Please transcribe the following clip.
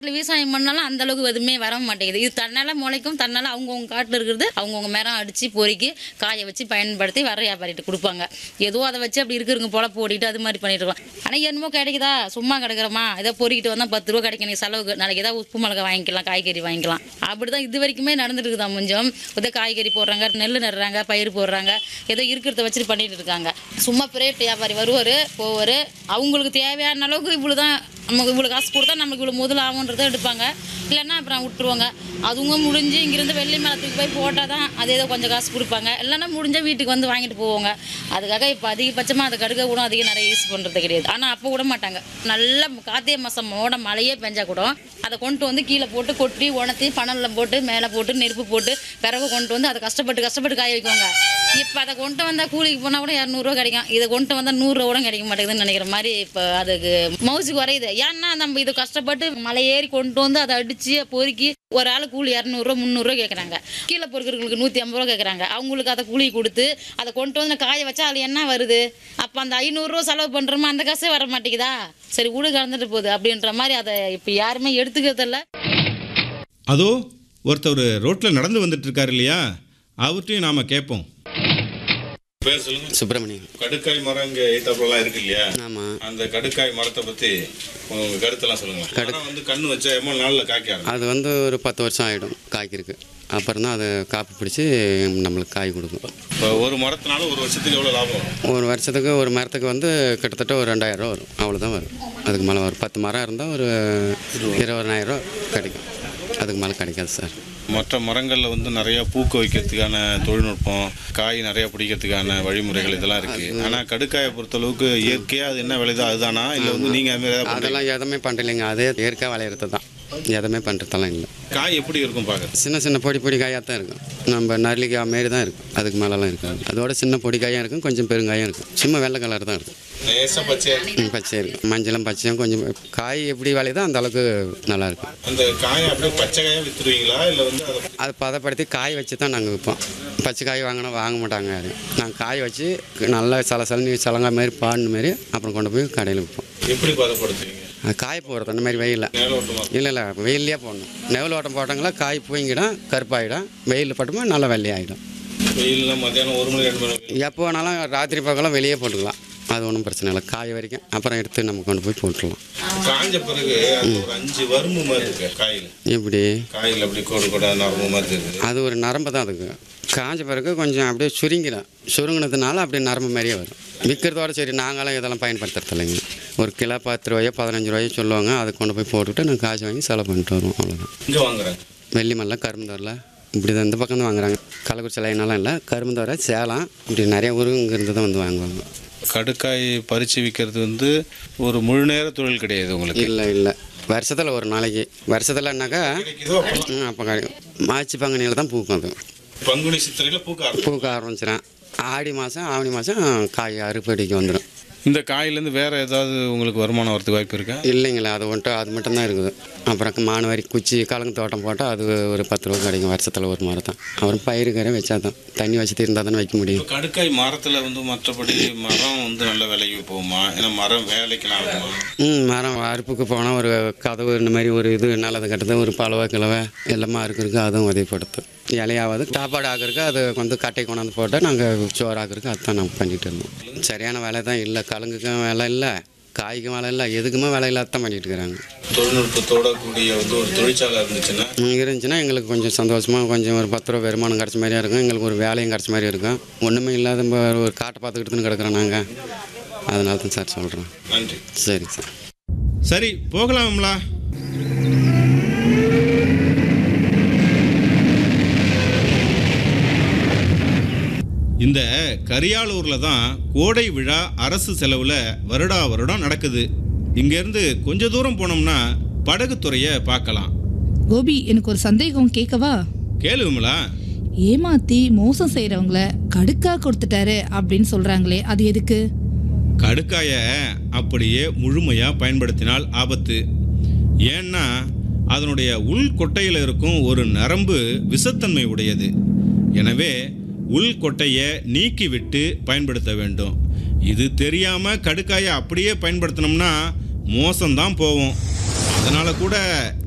இல்லை விவசாயம் பண்ணாலும் அந்த அளவுக்கு எதுவுமே வர மாட்டேங்குது இது தன்னால் முளைக்கும் தன்னால் அவங்கவுங்க காட்டில் இருக்கிறது அவங்கவுங்க மரம் அடித்து பொறுக்கி காய வச்சு பயன்படுத்தி வர வியாபாரிகிட்ட கொடுப்பாங்க ஏதோ அதை வச்சு அப்படி இருக்கிறவங்க பொழப்பு ஓடிட்டு அது மாதிரி பண்ணிட்டு இருக்கோம் ஆனால் என்னமோ கிடைக்குதா சும்மா கிடக்குறோமா ஏதோ பொறுக்கிட்டு வந்தால் பத்து ரூபா கிடைக்கும் நீ செலவுக்கு நாளைக்கு ஏதாவது உப்பு மிளகா வாங்கிக்கலாம் காய்கறி வாங்கிக்கலாம் அப்படி தான் இது வரைக்குமே நடந்துட்டு இருக்குதா கொஞ்சம் ஏதோ காய்கறி போடுறாங்க நெல் நடுறாங்க பயிர் போடுறாங்க ஏதோ இருக்கிறத வச்சுட்டு பண்ணிட்டு இருக்காங்க சும்மா பிரைவேட் வியாபாரி வருவார் போவார் அவங்களுக்கு தேவையான அளவுக்கு இவ்வளோ தான் நமக்கு இவ்வளோ காசு கொடுத்தா நமக்கு இவ்வளோ முதல் ஆகுன்றதை எடுப்பாங்க இல்லைன்னா அப்புறம் விட்டுருவாங்க அதுங்க முடிஞ்சு இங்கேருந்து வெள்ளி மரத்துக்கு போய் போட்டால் தான் அது ஏதோ கொஞ்சம் காசு கொடுப்பாங்க இல்லைன்னா முடிஞ்சால் வீட்டுக்கு வந்து வாங்கிட்டு போவாங்க அதுக்காக இப்போ அதிகபட்சமாக அதை கடுக்க கூட அதிகம் நிறைய யூஸ் பண்ணுறது கிடையாது ஆனால் அப்போ விட மாட்டாங்க நல்ல கார்த்திகை மாதம் மோட மழையே பெஞ்சா கூட அதை கொண்டு வந்து கீழே போட்டு கொட்டி உணர்த்தி பணலில் போட்டு மேலே போட்டு நெருப்பு போட்டு பிறகு கொண்டு வந்து அதை கஷ்டப்பட்டு கஷ்டப்பட்டு காய வைக்குவாங்க இப்போ அதை கொண்டு வந்தால் கூலிக்கு போனால் கூட இரநூறுவா கிடைக்கும் இதை கொண்டு வந்தால் நூறுரூவா கூட கிடைக்க மாட்டேங்குதுன்னு நினைக்கிற மாதிரி இப்போ அதுக்கு மவுசு குறையுது ஏன்னா நம்ம இது கஷ்டப்பட்டு மலை ஏறி கொண்டு வந்து அதை அடித்து பொறுக்கி ஒரு ஆள் கூலி இரநூறுவா முந்நூறுரூவா கேட்குறாங்க கீழே பொறுக்கிறவங்களுக்கு நூற்றி ஐம்பது ரூபா கேட்குறாங்க அவங்களுக்கு அதை கூலி கொடுத்து அதை கொண்டு வந்து காய வச்சா அதில் என்ன வருது அப்போ அந்த ஐநூறுரூவா செலவு பண்ணுறோமோ அந்த காசே வர மாட்டேங்குதா சரி வீடு கலந்துட்டு போகுது அப்படின்ற மாதிரி அதை இப்போ யாருமே எடுத்துக்கிறதில்ல அதோ ஒருத்தர் ரோட்டில் நடந்து வந்துட்டு இருக்காரு இல்லையா அவர்கிட்டையும் நாம் கேட்போம் பேர் சொல்லுங்க சுப்பிரமணியம் கடுக்காய் மரம் இங்கே எய்தாப்புலலாம் இருக்கு இல்லையா ஆமாம் அந்த கடுக்காய் மரத்தை பற்றி உங்க கருத்தெல்லாம் சொல்லுங்களேன் மரம் வந்து கண்ணு வச்சா எவ்வளோ நாளில் காய்க்க ஆரம்பிக்கும்? அது வந்து ஒரு பத்து வருஷம் ஆகிடும் காய்க்கிறதுக்கு அப்புறம் தான் அது காப்பி பிடிச்சி நம்மளுக்கு காய் கொடுக்கும் இப்போ ஒரு மரத்தினால ஒரு வருஷத்துக்கு எவ்வளோ லாபம் வரும் ஒரு வருஷத்துக்கு ஒரு மரத்துக்கு வந்து கிட்டத்தட்ட ஒரு ரெண்டாயிரம் ரூபா வரும் அவ்வளோதான் வரும் அதுக்கு மேலே வரும் பத்து மரம் இருந்தால் ஒரு இருபதாயிரம் ரூபா கிடைக்கும் அதுக்கு மேலே கிடைக்காது சார் மற்ற மரங்களில் வந்து நிறைய பூக்க வைக்கிறதுக்கான தொழில்நுட்பம் காய் நிறைய பிடிக்கிறதுக்கான வழிமுறைகள் இதெல்லாம் இருக்கு ஆனால் கடுக்காயை பொறுத்தளவுக்கு இயற்கையாக அது என்ன விளையுதோ அதுதானா இல்லை வந்து நீங்கள் அது மாதிரி ஏதாவது பண்றீங்களா? அதெல்லாம் எதுவுமே பண்ணலைங்க அதே இயற்கை விளையிறது தான் எதுவுமே பண்ணுறதெல்லாம் இல்லை காய் எப்படி இருக்கும் பார்க்க சின்ன சின்ன பொடி பொடி காயாக தான் இருக்கும் நம்ம நரளிக்காய் மாரி தான் இருக்கும் அதுக்கு மேலெல்லாம் இருக்காது அதோட சின்ன பொடி காயாக இருக்கும் கொஞ்சம் பெருங்காயம் இருக்கும் சும்மா வெள்ளை கலர் தான் இருக்கும் லேசாக பச்சையாக இருக்கு ம், பச்சையாக இருக்கும் மஞ்சளும் பச்சையும் கொஞ்சம் காய் எப்படி விளையுதோ அந்த அளவுக்கு நல்லா இருக்கும் அந்த காயை அப்படியே பச்சை காயாக விற்றுருவீங்களா இல்லை வந்து அதை அதை பதப்படுத்தி காய் வச்சு தான் நாங்கள் விற்போம் பச்சை காய் வாங்கினா வாங்க மாட்டாங்க யாரும் நாங்கள் காய் வச்சு நல்லா சல சலனி சலங்கா மாரி பாடின மாரி அப்புறம் கொண்டு போய் கடையில் விற்போம் எப்படி பதப்படுத்துவீங்க அது காய போடுறது அந்த மாதிரி வெயிலில் மேலோட்டமாக இல்லை இல்லை வெயிலே போடணும் நெவில் ஓட்டம் போட்டாங்களா காய் பூங்கிடும் கருப்பாயிடும் வெயிலில் போட்டோமா நல்லா வெள்ளையாயிடும் வெயிலில் மத்தியானம் ஒரு மணி ரெண்டு மணி எப்போ வேணாலும் ராத்திரி பக்கம்லாம் வெளியே போட்டுக்கலாம் அது ஒன்றும் பிரச்சனை இல்லை காய வரைக்கும் அப்புறம் எடுத்து நம்ம கொண்டு போய் போட்டுடலாம் காஞ்ச பிறகு அது ஒரு அஞ்சு வரும்பு மாதிரி இருக்கு காயில் இப்படி காயில் அப்படி கோடு கோடா நரம்பு மாதிரி இருக்குது அது ஒரு நரம்பு தான் அதுக்கு காஞ்ச பிறகு கொஞ்சம் அப்படியே சுருங்கிடும் சுருங்கினதுனால அப்படியே நரம்பு மாதிரியே வரும் விற்கிறதோட சரி நாங்களாம் இதெல்லாம் பயன்படுத்துறது இல்லைங்க ஒரு கிலோ பத்து ரூபாயோ பதினஞ்சு ரூபாயோ சொல்லுவாங்க அதை கொண்டு போய் போட்டுவிட்டு நாங்கள் காசு வாங்கி செலவு பண்ணிட்டு வருவோம் அவ்வளோதான் இங்கே வாங்குறாங்க வெள்ளிமல்ல கரும்புதோரில் இப்படி தான் இந்த பக்கம் தான் வாங்குறாங்க கள்ளக்குறிச்சி லைனெல்லாம் இல்லை கரும்புதோரை சேலம் இப்படி நிறைய ஊர் இங்கேருந்து தான் வந்து வாங்குவாங்க கடுக்காய் பறித்து விற்கிறது வந்து ஒரு முழு நேர தொழில் கிடையாது உங்களுக்கு இல்லை இல்லை வருஷத்தில் ஒரு நாளைக்கு வருஷத்துலனாக்கா கிடைக்குதோ அப்போல்லாம் ம், அப்போ கிடைக்கும் மார்ச் பங்குனியில் தான் பூக்கும் அது பங்குனி சித்திரையில் பூக்க ஆரம்பிக்கும் பூக்க ஆரம்பிச்சிடும் ஆடி மாதம் ஆவணி மாதம் காய் அறுப்படிக்கு வந்துடும் இந்த காயிலேருந்து வேற ஏதாவது உங்களுக்கு வருமானம் வரதுக்கு வாய்ப்பு இருக்கா இல்லைங்களா அது மட்டும் அது மட்டும்தான் இருக்குது அப்புறம் மானவரி குச்சி கலங்கு தோட்டம் போட்டால் அது ஒரு பத்து ரூபா கிடைக்கும் வருஷத்தில் ஒரு மரம் தான் அப்புறம் பயிருக்கரை வச்சா தான் தண்ணி வச்சுட்டு இருந்தால் தானே வைக்க முடியும் இப்போ கடுக்காய் மரத்தில் வந்து மற்றபடி மரம் வந்து நல்ல விலைக்கு போகுமா ஏன்னா மரம் வேலைக்கெல்லாம் ஆகுமா ம் மரம் அறுப்புக்கு போனால் ஒரு கதவு இந்த மாதிரி ஒரு இது நல்லது கட்டுறது ஒரு பழவை கிழவை எல்லாமே அறுக்கிறதுக்கு அதுவும் உதவிப்படுத்தும் இலையாவது சாப்பாடு ஆக்கிறதுக்கு அது வந்து கட்டை கொண்டாந்து போட்டால் நாங்கள் சோறு ஆக்கிறதுக்கு அதுதான் நாங்கள் பண்ணிகிட்டு இருந்தோம் சரியான வேலை தான் இல்லை கலங்குக்கும் வேலை இல்லை காய்க்கும் வேலை இல்லை எதுக்குமே வேலை இல்லாதான் பண்ணிட்டு இருக்கிறாங்க தொழில்நுட்பத்தோட கூடிய வந்து ஒரு தொழிற்சாலை இருந்துச்சுன்னா ம், இருந்துச்சுன்னா எங்களுக்கு கொஞ்சம் சந்தோஷமாக கொஞ்சம் ஒரு பத்து ரூபா வருமானம் கிடச்ச மாதிரியா இருக்கும் எங்களுக்கு ஒரு வேலையும் கிடச்ச மாதிரி இருக்கும் ஒன்றுமே இல்லாத நம்ம ஒரு காட்டை பார்த்துக்கிட்டு கிடக்குறோம் நாங்கள் அதனால தான் சார் சொல்கிறோம் நன்றி சரி சார் சரி போகலாம்லா இந்த கரியாலூரில் தான் கோடை விழா அரசு செலவில் வருடா வருடம் நடக்குது இங்கேருந்து கொஞ்ச தூரம் போனோம்னா படகுத்துறையை பார்க்கலாம் கோபி எனக்கு ஒரு சந்தேகம் கேட்கவா கேளு விமலா ஏமாத்தி மோசம் செய்றவங்கள கடுக்கா கொடுத்துட்டாரு அப்படின்னு சொல்றாங்களே அது எதுக்கு கடுக்காயை அப்படியே முழுமையாக பயன்படுத்தினால் ஆபத்து ஏன்னா அதனுடைய உள் கொட்டையில் இருக்கும் ஒரு நரம்பு விஷத்தன்மை உடையது எனவே உள் கொட்டையை நீக்கிவிட்டு பயன்படுத்த வேண்டும் இது தெரியாமல் கடுக்காயை அப்படியே பயன்படுத்தினோம்னா மோசம்தான் போவோம் அதனால் கூட